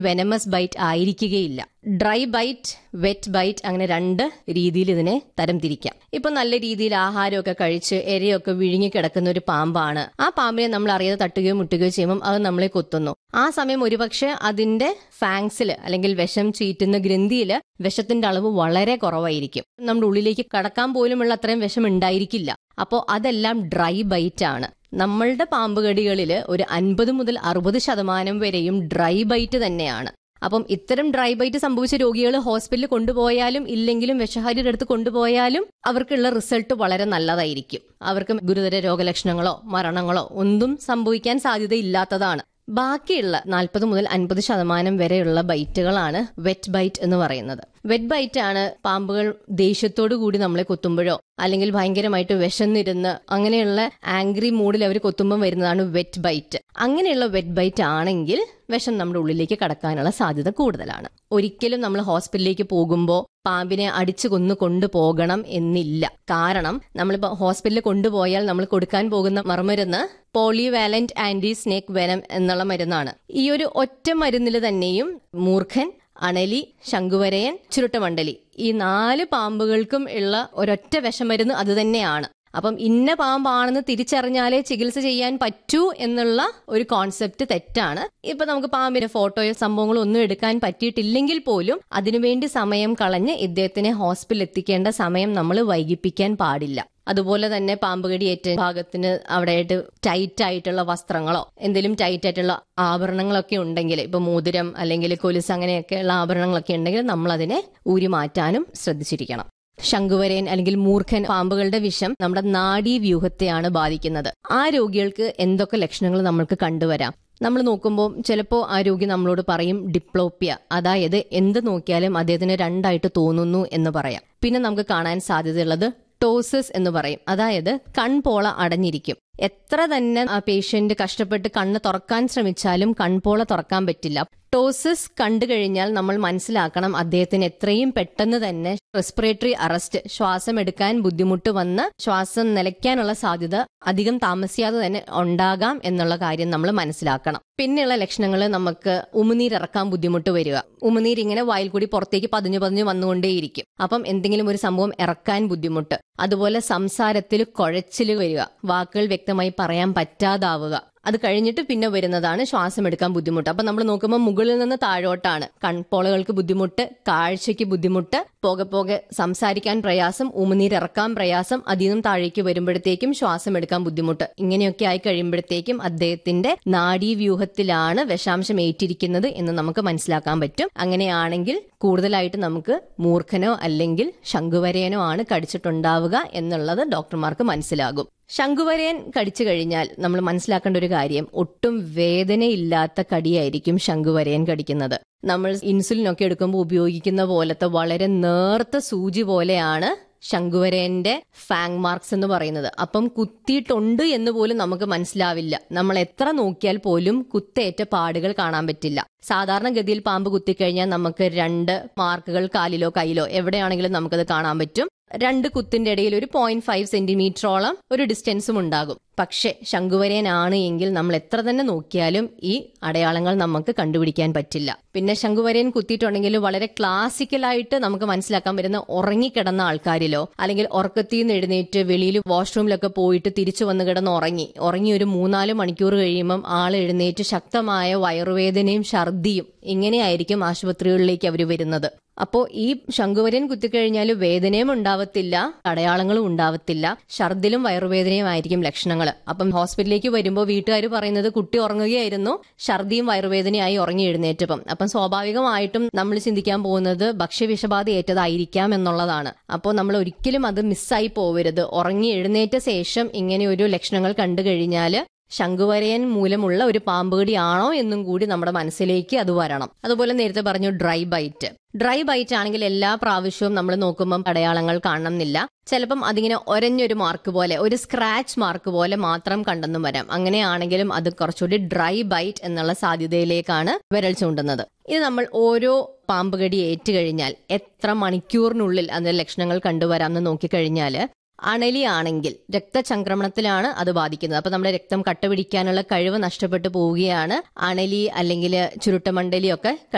venomous bite ആയിരിക്കുകയില്ല dry bite wet bite അങ്ങനെ രണ്ട് രീതിയിൽ ഇതിനെ തരംതിരിക്കാം ഇപ്പൊ നല്ല രീതിയിൽ ആഹാരമൊക്കെ കഴിച്ച് എരയൊക്കെ വിഴുങ്ങി കിടക്കുന്ന ഒരു പാമ്പാണ് ആ പാമ്പിനെ നമ്മൾ അറിയാതെ തട്ടുകയോ മുട്ടുകയോ ചെയ്യുമ്പോൾ അത് നമ്മളെ കൊത്തുന്നു ആ സമയം ഒരുപക്ഷെ അതിന്റെ ഫാങ്സിൽ അല്ലെങ്കിൽ വിഷം ചീറ്റുന്ന ഗ്രന്ഥിയിൽ വിഷത്തിന്റെ അളവ് വളരെ കുറവായിരിക്കും നമ്മുടെ ഉള്ളിലേക്ക് കടക്കാൻ പോലുമുള്ള അത്രയും വിഷം ഉണ്ടായിരിക്കില്ല അപ്പോൾ അതെല്ലാം ഡ്രൈ ബൈറ്റ് ആണ് നമ്മളുടെ പാമ്പുകടികളിൽ ഒരു അൻപത് മുതൽ അറുപത് ശതമാനം വരെയും ഡ്രൈ ബൈറ്റ് തന്നെയാണ് അപ്പം ഇത്തരം ഡ്രൈ ബൈറ്റ് സംഭവിച്ച രോഗികൾ ഹോസ്പിറ്റലിൽ കൊണ്ടുപോയാലും ഇല്ലെങ്കിലും വിഷഹാരിയുടെ അടുത്ത് കൊണ്ടുപോയാലും അവർക്കുള്ള റിസൾട്ട് വളരെ നല്ലതായിരിക്കും അവർക്ക് ഗുരുതര രോഗലക്ഷണങ്ങളോ മരണങ്ങളോ ഒന്നും സംഭവിക്കാൻ സാധ്യതയില്ലാത്തതാണ് ബാക്കിയുള്ള നാൽപ്പത് മുതൽ അൻപത് ശതമാനം വരെയുള്ള ബൈറ്റുകളാണ് വെറ്റ് ബൈറ്റ് എന്ന് പറയുന്നത് വെറ്റ് ബൈറ്റ് ആണ് പാമ്പുകൾ ദേഷ്യത്തോടു കൂടി നമ്മളെ കൊത്തുമ്പോഴോ അല്ലെങ്കിൽ ഭയങ്കരമായിട്ട് വിശന്നിരുന്ന് അങ്ങനെയുള്ള ആംഗ്രി മൂഡിൽ അവർ കൊത്തുമ്പോൾ വരുന്നതാണ് വെറ്റ് ബൈറ്റ് അങ്ങനെയുള്ള വെറ്റ് ബൈറ്റ് ആണെങ്കിൽ വിഷം നമ്മുടെ ഉള്ളിലേക്ക് കടക്കാനുള്ള സാധ്യത കൂടുതലാണ് ഒരിക്കലും നമ്മൾ ഹോസ്പിറ്റലിലേക്ക് പോകുമ്പോൾ പാമ്പിനെ അടിച്ചു കൊന്നു കൊണ്ടുപോകണം എന്നില്ല കാരണം നമ്മളിപ്പോൾ ഹോസ്പിറ്റലിൽ കൊണ്ടുപോയാൽ നമ്മൾ കൊടുക്കാൻ പോകുന്ന മറുമരുന്ന് പോളിവാലന്റ് ആന്റി സ്നേക്ക് വെനം എന്നുള്ള മരുന്നാണ് ഈ ഒരു ഒറ്റ മരുന്നിൽ തന്നെയും മൂർഖൻ അണലി ശംഖുവരയൻ ചുരുട്ടമണ്ഡലി ഈ നാല് പാമ്പുകൾക്കും ഉള്ള ഒരൊറ്റ വിഷമരുന്ന് അത് തന്നെയാണ് അപ്പം ഇന്ന പാമ്പാണെന്ന് തിരിച്ചറിഞ്ഞാലേ ചികിത്സ ചെയ്യാൻ പറ്റൂ എന്നുള്ള ഒരു കോൺസെപ്റ്റ് തെറ്റാണ് ഇപ്പൊ നമുക്ക് പാമ്പിന്റെ ഫോട്ടോയോ സംഭവങ്ങളോ ഒന്നും എടുക്കാൻ പറ്റിയിട്ടില്ലെങ്കിൽ പോലും അതിനുവേണ്ടി സമയം കളഞ്ഞ് ഇദ്ദേഹത്തിനെ ഹോസ്പിറ്റലിൽ എത്തിക്കേണ്ട സമയം നമ്മൾ വൈകിപ്പിക്കാൻ പാടില്ല അതുപോലെ തന്നെ പാമ്പുകടി ഏറ്റ ഭാഗത്തിന് അവിടെയായിട്ട് ടൈറ്റ് ആയിട്ടുള്ള വസ്ത്രങ്ങളോ എന്തെങ്കിലും ടൈറ്റ് ആയിട്ടുള്ള ആഭരണങ്ങളൊക്കെ ഉണ്ടെങ്കിൽ ഇപ്പൊ മോതിരം അല്ലെങ്കിൽ കൊലുസ് അങ്ങനെയൊക്കെയുള്ള ആഭരണങ്ങളൊക്കെ ഉണ്ടെങ്കിൽ നമ്മൾ അതിനെ ഊരി മാറ്റാനും ശ്രദ്ധിച്ചിരിക്കണം ശംഖുവരയൻ അല്ലെങ്കിൽ മൂർഖൻ പാമ്പുകളുടെ വിഷം നമ്മുടെ നാഡീവ്യൂഹത്തെയാണ് ബാധിക്കുന്നത് ആ രോഗികൾക്ക് എന്തൊക്കെ ലക്ഷണങ്ങൾ നമ്മൾക്ക് കണ്ടുവരാം നമ്മൾ നോക്കുമ്പോൾ ചിലപ്പോൾ ആ രോഗി നമ്മളോട് പറയും ഡിപ്ലോപ്പിയ അതായത് എന്ത് നോക്കിയാലും അദ്ദേഹത്തിന് രണ്ടായിട്ട് തോന്നുന്നു എന്ന് പറയാം പിന്നെ നമുക്ക് കാണാൻ സാധ്യതയുള്ളത് ടോസസ് എന്ന് പറയും അതായത് കൺപോള അടഞ്ഞിരിക്കും എത്ര തന്നെ ആ പേഷ്യന്റ് കഷ്ടപ്പെട്ട് കണ്ണ് തുറക്കാൻ ശ്രമിച്ചാലും കൺപോള തുറക്കാൻ പറ്റില്ല ടോസിസ് കണ്ടു കഴിഞ്ഞാൽ നമ്മൾ മനസ്സിലാക്കണം അദ്ദേഹത്തിന് എത്രയും പെട്ടെന്ന് തന്നെ റെസ്പിറേറ്ററി അറസ്റ്റ് ശ്വാസം എടുക്കാൻ ബുദ്ധിമുട്ട് വന്ന് ശ്വാസം നിലയ്ക്കാനുള്ള സാധ്യത അധികം താമസിയാതെ തന്നെ ഉണ്ടാകാം എന്നുള്ള കാര്യം നമ്മൾ മനസ്സിലാക്കണം പിന്നെയുള്ള ലക്ഷണങ്ങൾ നമുക്ക് ഉമിനീരിറക്കാൻ ബുദ്ധിമുട്ട് വരിക ഉമിനീർ ഇങ്ങനെ വായിൽ കൂടി പുറത്തേക്ക് പതിഞ്ഞു പതിഞ്ഞു വന്നുകൊണ്ടേയിരിക്കും അപ്പം എന്തെങ്കിലും ഒരു സംഭവം ഇറക്കാൻ ബുദ്ധിമുട്ട് അതുപോലെ സംസാരത്തിൽ കുഴച്ചിൽ വരിക വാക്കുകൾ വ്യക്തമായി പറയാൻ പറ്റാതാവുക അത് കഴിഞ്ഞിട്ട് പിന്നെ വരുന്നതാണ് ശ്വാസം എടുക്കാൻ ബുദ്ധിമുട്ട് അപ്പൊ നമ്മൾ നോക്കുമ്പോൾ മുകളിൽ നിന്ന് താഴോട്ടാണ് കൺപോളകൾക്ക് ബുദ്ധിമുട്ട് കാഴ്ചയ്ക്ക് ബുദ്ധിമുട്ട് പോകെ പോകെ സംസാരിക്കാൻ പ്രയാസം ഉമിനീരിറക്കാൻ പ്രയാസം അതിൽ നിന്നും താഴേക്ക് വരുമ്പോഴത്തേക്കും ശ്വാസം എടുക്കാൻ ബുദ്ധിമുട്ട് ഇങ്ങനെയൊക്കെ ആയി കഴിയുമ്പോഴത്തേക്കും അദ്ദേഹത്തിന്റെ നാഡീവ്യൂഹത്തിലാണ് വിഷാംശം ഏറ്റിരിക്കുന്നത് എന്ന് നമുക്ക് മനസ്സിലാക്കാൻ പറ്റും അങ്ങനെയാണെങ്കിൽ കൂടുതലായിട്ട് നമുക്ക് മൂർഖനോ അല്ലെങ്കിൽ ശംഖുവരയനോ ആണ് കടിച്ചിട്ടുണ്ടാവുക എന്നുള്ളത് ഡോക്ടർമാർക്ക് മനസ്സിലാകും ശംഖുവരയൻ കടിച്ചു കഴിഞ്ഞാൽ നമ്മൾ മനസ്സിലാക്കേണ്ട ഒരു കാര്യം ഒട്ടും വേദനയില്ലാത്ത കടിയായിരിക്കും ശംഖുവരയൻ കടിക്കുന്നത് നമ്മൾ ഇൻസുലിൻ ഒക്കെ എടുക്കുമ്പോൾ ഉപയോഗിക്കുന്ന പോലത്തെ വളരെ നേർത്ത സൂചി പോലെയാണ് ശംഖുവരയന്റെ ഫാങ് മാർക്സ് എന്ന് പറയുന്നത് അപ്പം കുത്തിയിട്ടുണ്ട് എന്ന് പോലും നമുക്ക് മനസ്സിലാവില്ല നമ്മൾ എത്ര നോക്കിയാൽ പോലും കുത്തേറ്റ പാടുകൾ കാണാൻ പറ്റില്ല സാധാരണഗതിയിൽ പാമ്പ് കുത്തിക്കഴിഞ്ഞാൽ നമുക്ക് രണ്ട് മാർക്കുകൾ കാലിലോ കയ്യിലോ എവിടെയാണെങ്കിലും നമുക്കത് കാണാൻ പറ്റും രണ്ട് കുത്തിന്റെ ഇടയിൽ ഒരു പോയിന്റ് ഫൈവ് സെന്റിമീറ്ററോളം ഒരു ഡിസ്റ്റൻസും ഉണ്ടാകും പക്ഷേ ശംഖുവരയനാണ് എങ്കിൽ നമ്മൾ എത്ര തന്നെ നോക്കിയാലും ഈ അടയാളങ്ങൾ നമുക്ക് കണ്ടുപിടിക്കാൻ പറ്റില്ല പിന്നെ ശംഖുവരയൻ കുത്തിയിട്ടുണ്ടെങ്കിൽ വളരെ ക്ലാസിക്കലായിട്ട് നമുക്ക് മനസ്സിലാക്കാൻ വരുന്ന ഉറങ്ങിക്കിടന്ന ആൾക്കാരിലോ അല്ലെങ്കിൽ ഉറക്കത്തിൽ നിന്ന് എഴുന്നേറ്റ് വെളിയിൽ വാഷ്റൂമിലൊക്കെ പോയിട്ട് തിരിച്ചു വന്ന് കിടന്ന് ഉറങ്ങി ഉറങ്ങി ഒരു മൂന്നാല് മണിക്കൂർ കഴിയുമ്പം ആൾ എഴുന്നേറ്റ് ശക്തമായ വയറുവേദനയും ഛർദിയും ഇങ്ങനെയായിരിക്കും ആശുപത്രികളിലേക്ക് അവർ വരുന്നത് അപ്പോൾ ഈ ശംഖുവരൻ കുത്തിക്കഴിഞ്ഞാൽ വേദനയും ഉണ്ടാവത്തില്ല അടയാളങ്ങളും ഉണ്ടാവത്തില്ല ഛർദിലും വയറുവേദനയും ആയിരിക്കും ലക്ഷണങ്ങൾ അപ്പം ഹോസ്പിറ്റലിലേക്ക് വരുമ്പോൾ വീട്ടുകാർ പറയുന്നത് കുട്ടി ഉറങ്ങുകയായിരുന്നു ഛർദിയും വയറുവേദനയായി ഉറങ്ങി എഴുന്നേറ്റപ്പം അപ്പം സ്വാഭാവികമായിട്ടും നമ്മൾ ചിന്തിക്കാൻ പോകുന്നത് ഭക്ഷ്യവിഷബാധ ഏറ്റതായിരിക്കാം എന്നുള്ളതാണ് അപ്പോൾ നമ്മൾ ഒരിക്കലും അത് മിസ്സായി പോവരുത് ഉറങ്ങി എഴുന്നേറ്റ ശേഷം ഇങ്ങനെ ഒരു ലക്ഷണങ്ങൾ കണ്ടു കഴിഞ്ഞാൽ ശംഖുവരയൻ മൂലമുള്ള ഒരു പാമ്പുകടിയാണോ എന്നും കൂടി നമ്മുടെ മനസ്സിലേക്ക് അത് വരണം അതുപോലെ നേരത്തെ പറഞ്ഞു ഡ്രൈ ബൈറ്റ് ഡ്രൈ ബൈറ്റ് ആണെങ്കിൽ എല്ലാ പ്രാവശ്യവും നമ്മൾ നോക്കുമ്പം അടയാളങ്ങൾ കാണണമെന്നില്ല ചിലപ്പം അതിങ്ങനെ ഒരഞ്ഞൊരു മാർക്ക് പോലെ ഒരു സ്ക്രാച്ച് മാർക്ക് പോലെ മാത്രം കണ്ടെന്നും വരാം അങ്ങനെയാണെങ്കിലും അത് കുറച്ചുകൂടി ഡ്രൈ ബൈറ്റ് എന്നുള്ള സാധ്യതയിലേക്കാണ് വിരൽ ചൂണ്ടുന്നത് ഇത് നമ്മൾ ഓരോ പാമ്പുകടി ഏറ്റുകഴിഞ്ഞാൽ എത്ര മണിക്കൂറിനുള്ളിൽ അതിന്റെ ലക്ഷണങ്ങൾ കണ്ടുവരാമെന്ന് നോക്കിക്കഴിഞ്ഞാൽ അണലിയാണെങ്കിൽ രക്തചംക്രമണത്തിലാണ് അത് ബാധിക്കുന്നത് അപ്പൊ നമ്മുടെ രക്തം കട്ടപിടിക്കാനുള്ള കഴിവ് നഷ്ടപ്പെട്ടു പോവുകയാണ് അണലി അല്ലെങ്കിൽ ചുരുട്ടമണ്ടലിയൊക്കെ